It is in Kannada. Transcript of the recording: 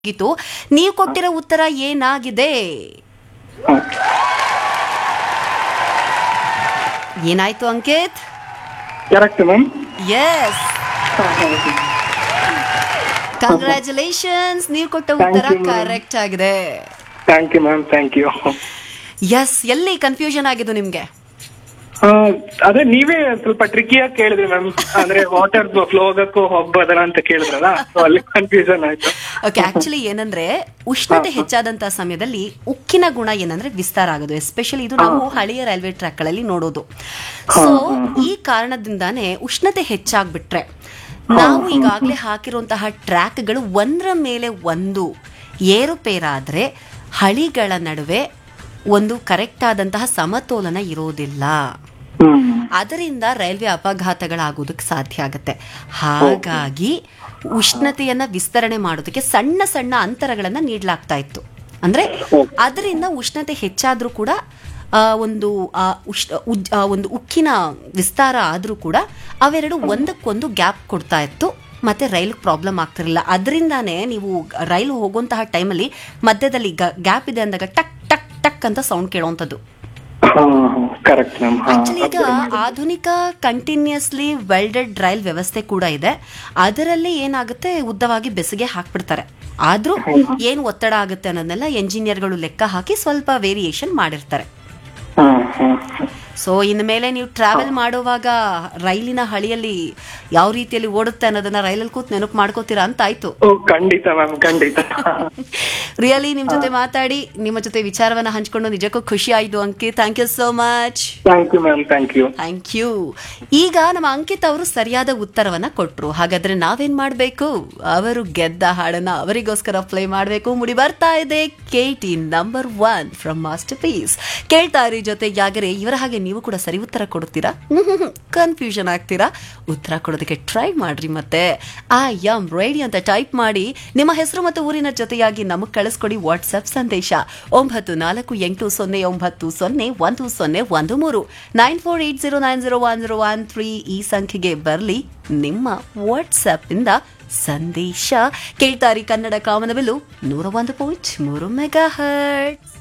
ಆಗಿತ್ತು ನೀವು ಕೊಟ್ಟಿರೋ ಉತ್ತರ ಏನಾಗಿದೆ ಏನಾಯ್ತು Ankit correct ma'am yes congratulations ನೀವು ಕೊಟ್ಟ ಉತ್ತರ Thank you, ma'am. ಕರೆಕ್ಟ್ ಆಗಿದೆ thank you ma'am thank you yes ಎಲ್ಲಿ ಕನ್ಫ್ಯೂಷನ್ ಆಗಿದ್ದು ನಿಮ್ಗೆ ಅದೇ ನೀವೇ ಸ್ವಲ್ಪ ಟ್ರಿಕಿಯಾಗಿ ಕೇಳಿದ್ರಿ ಮ್ಯಾಮ್ ಅಂದ್ರೆ ವಾಟರ್ ಫ್ಲೋ ಹೋಗಕ್ಕೂ ಹೋಗ್ಬೋದಲ್ಲ ಅಂತ ಕೇಳಿದ್ರಲ್ಲ ಸೊ ಅಲ್ಲಿ ಕನ್ಫ್ಯೂಷನ್ ಆಯ್ತು ಓಕೆ ಆಕ್ಚುಲಿ ಏನಂದ್ರೆ ಉಷ್ಣತೆ ಹೆಚ್ಚಾದಂತಹ ಸಮಯದಲ್ಲಿ ಉಕ್ಕಿನ ಗುಣ ಏನಂದ್ರೆ ವಿಸ್ತಾರ ಆಗೋದು ಎಸ್ಪೆಷಲಿ ಇದು ನಾವು ಹಳೆಯ ರೈಲ್ವೆ ಟ್ರ್ಯಾಕ್ ಗಳಲ್ಲಿ ನೋಡೋದು ಸೊ ಈ ಕಾರಣದಿಂದಾನೇ ಉಷ್ಣತೆ ಹೆಚ್ಚಾಗ್ಬಿಟ್ರೆ ನಾವು ಈಗಾಗಲೇ ಹಾಕಿರುವಂತಹ ಟ್ರ್ಯಾಕ್ಗಳು ಒಂದರ ಮೇಲೆ ಒಂದು ಏರುಪೇರಾದ್ರೆ ಹಳಿಗಳ ನಡುವೆ ಒಂದು ಕರೆಕ್ಟ್ ಆದಂತಹ ಸಮತೋಲನ ಇರೋದಿಲ್ಲ ಹ್ಮ್ ಅದರಿಂದ ರೈಲ್ವೆ ಅಪಘಾತಗಳಾಗೋದಕ್ಕೆ ಸಾಧ್ಯ ಆಗುತ್ತೆ ಹಾಗಾಗಿ ಉಷ್ಣತೆಯನ್ನ ವಿಸ್ತರಣೆ ಮಾಡೋದಕ್ಕೆ ಸಣ್ಣ ಸಣ್ಣ ಅಂತರಗಳನ್ನ ನೀಡಲಾಗ್ತಾ ಇತ್ತು ಅಂದ್ರೆ ಅದರಿಂದ ಉಷ್ಣತೆ ಹೆಚ್ಚಾದ್ರೂ ಕೂಡ ಆ, ಒಂದು ಆ, ಉಷ್ಣ ಉಜ್- ಆ, ಒಂದು ಉಕ್ಕಿನ ವಿಸ್ತಾರ ಆದ್ರೂ ಕೂಡ ಅವೆರಡು ಒಂದಕ್ಕೊಂದು ಗ್ಯಾಪ್ ಕೊಡ್ತಾ ಇತ್ತು ಮತ್ತೆ ರೈಲ್ ಪ್ರಾಬ್ಲಮ್ ಆಗ್ತಿರಲಿಲ್ಲ ಅದರಿಂದಾನೇ ನೀವು ರೈಲು ಹೋಗುವಂತಹ ಟೈಮಲ್ಲಿ ಮಧ್ಯದಲ್ಲಿ ಗ್ಯಾಪ್ ಇದೆ ಅಂದಾಗ ಟಕ್ ಟಕ್ ಟಕ್ ಅಂತ ಸೌಂಡ್ ಕೇಳುವಂಥದ್ದು ಕರೆಕ್ಟ್ ಮ್ಯಾಮ್ ಆಕ್ಚುಲಿ ಈಗ ಆಧುನಿಕ ಕಂಟಿನ್ಯೂಸ್ಲಿ ವೆಲ್ಡೆಡ್ ರೈಲ್ ವ್ಯವಸ್ಥೆ ಕೂಡ ಇದೆ ಅದರಲ್ಲಿ ಏನಾಗುತ್ತೆ ಉದ್ದವಾಗಿ ಬೆಸುಗೆ ಹಾಕ್ಬಿಡ್ತಾರೆ ಆದ್ರೂ ಏನ್ ಒತ್ತಡ ಆಗುತ್ತೆ ಅನ್ನೋದನ್ನೆಲ್ಲ ಎಂಜಿನಿಯರ್ಗಳು ಲೆಕ್ಕ ಹಾಕಿ ಸ್ವಲ್ಪ ವೇರಿಯೇಷನ್ ಮಾಡಿರ್ತಾರೆ ಸೊ ಇನ್ಮೇಲೆ ನೀವು ಟ್ರಾವೆಲ್ ಮಾಡುವಾಗ ರೈಲಿನ ಹಳಿಯಲ್ಲಿ ಯಾವ ರೀತಿಯಲ್ಲಿ ಓಡುತ್ತೆ ಅನ್ನೋದನ್ನ ರೈಲಲ್ಲಿ ಕೂತ್ ನೆನಪು ಮಾಡ್ಕೋತೀರಾ ಅಂತ ಆಯ್ತು ಓ ಖಂಡಿತ ಮ್ಯಾಮ್ ಖಂಡಿತ ರಿಯಲಿ ನಿಮ್ ಜೊತೆ ಮಾತಾಡಿ ನಿಮ್ಮ ಜೊತೆ ವಿಚಾರವನ್ನ ಹಂಚ್ಕೊಂಡು ನಿಜಕ್ಕೂ ಖುಷಿ ಆಯ್ತು ಅಂಕಿ thank you so much thank you ma'am thank you thank you ಈಗ ನಮ್ಮ ಅಂಕಿತ್ ಅವರು ಸರಿಯಾದ ಉತ್ತರವನ್ನ ಕೊಟ್ರು ಹಾಗಾದ್ರೆ ನಾವೇನ್ ಮಾಡ್ಬೇಕು ಅವರು ಗೆದ್ದ ಹಾಡನ್ನ ಅವರಿಗೋಸ್ಕರ ಪ್ಲೇ ಮಾಡ್ಬೇಕು ಮುಡಿ ಬರ್ತಾ ಇದೆ K T number one from masterpiece ಕೇಳ್ತಾ ಇರಿ ಜೊತೆ ಯಾಗರೆ ಇವರ ಹಾಗೆ ನೀವು ಕೂಡ ಸರಿ ಉತ್ತರ ಕೊಡ್ತೀರಾ ಕನ್ಫ್ಯೂಷನ್ ಆಗ್ತೀರಾ ಉತ್ತರ ಕೊಡೋದಕ್ಕೆ ಟ್ರೈ ಮಾಡ್ರಿ ಮತ್ತೆ ಐ ಎಮ್ ರೆಡಿ ಅಂತ ಟೈಪ್ ಮಾಡಿ ನಿಮ್ಮ ಹೆಸರು ಮತ್ತು ಊರಿನ ಜೊತೆಯಾಗಿ ನಮಗೆ ಕಳಿಸ್ಕೊಡಿ ವಾಟ್ಸ್ಆಪ್ ಸಂದೇಶ ಒಂಬತ್ತು ನಾಲ್ಕು ಎಂಟು ಸೊನ್ನೆ ಒಂಬತ್ತು ಸೊನ್ನೆ ಒಂದು ಸೊನ್ನೆ ಒಂದು ಮೂರು nine four eight zero nine zero one zero one three ಈ ಸಂಖ್ಯೆಗೆ ಬರಲಿ ನಿಮ್ಮ ವಾಟ್ಸಪ್ ಇಂದ ಸಂದೇಶ ಕೇಳ್ತಾರಿ ಕನ್ನಡ ಕಾಮನಬಿಲ್ಲು ನೂರ ಒಂದು ಪಾಯಿಂಟ್ ಮೂರು ಮೆಗಾ ಹರ್ಟ್ಸ್